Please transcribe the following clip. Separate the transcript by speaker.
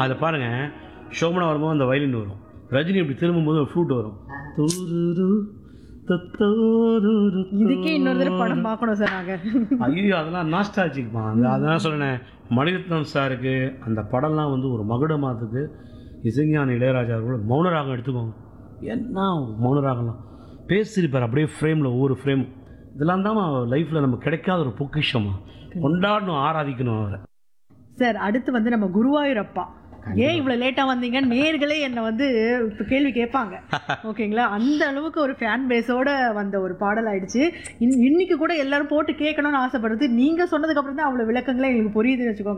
Speaker 1: அதில் பாருங்க சோமனா வரும்போது அந்த வயலின் வரும் ரஜினி இப்படி திரும்பும்போது ஒரு ஃப்ளூட் வரும் தூருரு, தத்தோருரு,
Speaker 2: இதுக்கே இன்னொரு தடவை படம் பார்க்கணும் சார் நாங்க
Speaker 1: ஐயோ அதெல்லாம் நாஸ்டாலஜிக்மா அந்த அதான் சொன்னேன் மணிரத்னம் சாருக்கு அந்த படம்லாம் வந்து ஒரு மகுடமாத்துக்கு இசைஞான இளையராஜா அவர்கள் மௌனராகம் எடுத்துக்கோங்க என்ன மௌனராகம்லாம் பேசியிருப்பார் அப்படியே ஃப்ரேமில் ஒவ்வொரு ஃப்ரேம் இதெல்லாம் தான் லைஃப்பில் நம்ம கிடைக்காத ஒரு பொக்கிஷமா கொண்டாடணும் ஆராதிக்கணும் அவரை
Speaker 2: சார் அடுத்து வந்து நம்ம குருவாயூரப்பா ஏன் இவ்வளவு லேட்டா வந்தீங்க நேர்களே என்னை வந்து இப்ப கேள்வி கேட்பாங்க ஓகேங்களா அந்த அளவுக்கு ஒரு ஃபேன் பேஸோட வந்த ஒரு பாடல் ஆயிடுச்சு இன்- இன்னைக்கு கூட எல்லாரும் போட்டு கேட்கணும்னு ஆசைப்படுறது நீங்க சொன்னதுக்கு அப்புறம் தான் அவ்வளவு விளக்கங்களே எங்களுக்கு புரியுதுன்னு வச்சுக்கோங்க